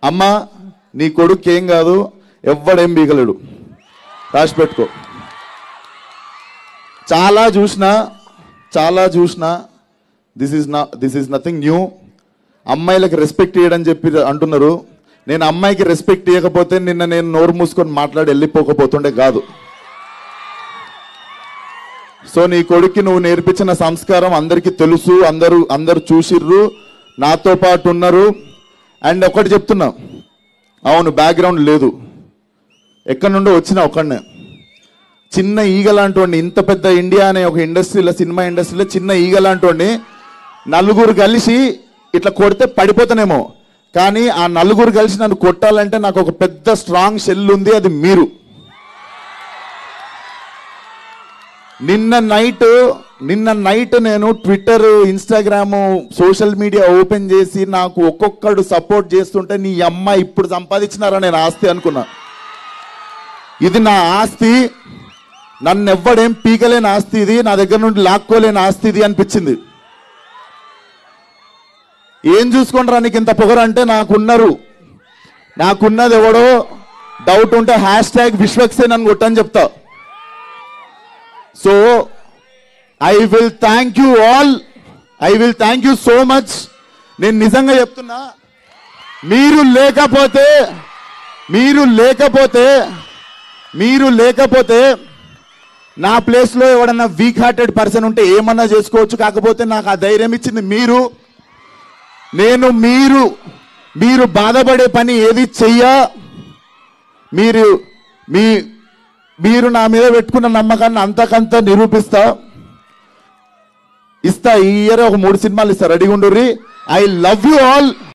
అమ్మ నీ కొడుకు ఏం కాదు ఎవ్వడేం బీగలేడు రాసి పెట్టుకో చాలా చూసిన చాలా చూసిన దిస్ ఈజ్ నా దిస్ ఈజ్ నథింగ్ న్యూ అమ్మాయిలకు రెస్పెక్ట్ ఇవ్వడని చెప్పి అంటున్నారు నేను అమ్మాయికి రెస్పెక్ట్ ఇవ్వకపోతే నిన్న నేను నోరు మూసుకొని మాట్లాడి వెళ్ళిపోకపోతుండే కాదు సో నీ కొడుక్కి నువ్వు నేర్పించిన సంస్కారం అందరికీ తెలుసు అందరూ అందరు చూసిర్రు నాతో పాటు ఉన్నారు అండ్ ఒకటి చెప్తున్నా అవును బ్యాక్గ్రౌండ్ లేదు ఎక్కడి నుండో వచ్చిన ఒకడినే చిన్న ఈగ లాంటి ఇంత పెద్ద ఇండియా అనే ఒక ఇండస్ట్రీలో సినిమా ఇండస్ట్రీలో చిన్న ఈగ లాంటి నలుగురు కలిసి ఇట్లా కొడితే పడిపోతానేమో కానీ ఆ నలుగురు కలిసి నన్ను కొట్టాలంటే నాకు ఒక పెద్ద స్ట్రాంగ్ షెల్ ఉంది అది మీరు నిన్న నైట్ నిన్న నైట్ నేను Twitter Instagram social media open చేసి నాకు ఒక్కొక్కడు సపోర్ట్ చేస్తుంటే నీ అమ్మ ఇప్పుడు సంపాదించినారా నేను ఆస్తి అనుకున్నా ఇది నా ఆస్తి నన్ను ఎవ్వడేం పీకలేని ఆస్తి ఇది నా దగ్గర నుండి లాక్కోలేని ఆస్తి ఇది అనిపించింది ఏం చూసుకుంటారా నీకు ఇంత పొగరు అంటే నాకున్నారు నాకున్నది ఎవడో డౌట్ ఉంటే హ్యాష్ ట్యాగ్ విశ్వక్సేన్ అని కొట్టని చెప్తా so I will thank you all I will thank you so much నేను నిజంగా చెప్తున్నా మీరు లేకపోతే మీరు లేకపోతే మీరు లేకపోతే నా ప్లేస్లో ఎవడన్నా వీక్ హార్టెడ్ పర్సన్ ఉంటే ఏమన్నా చేసుకోవచ్చు కాకపోతే నాకు ఆ ధైర్యం ఇచ్చింది మీరు నేను మీరు మీరు బాధపడే పని ఏది చెయ్య మీరు మీ మీరు నా మీద పెట్టుకున్న నమ్మకాన్ని అంతకంత నిరూపిస్తా ఇస్తా ఈ ఇయర్ ఒక మూడు సినిమాలు ఇస్తా రెడీ ఉండుర్రి ఐ లవ్ యూ ఆల్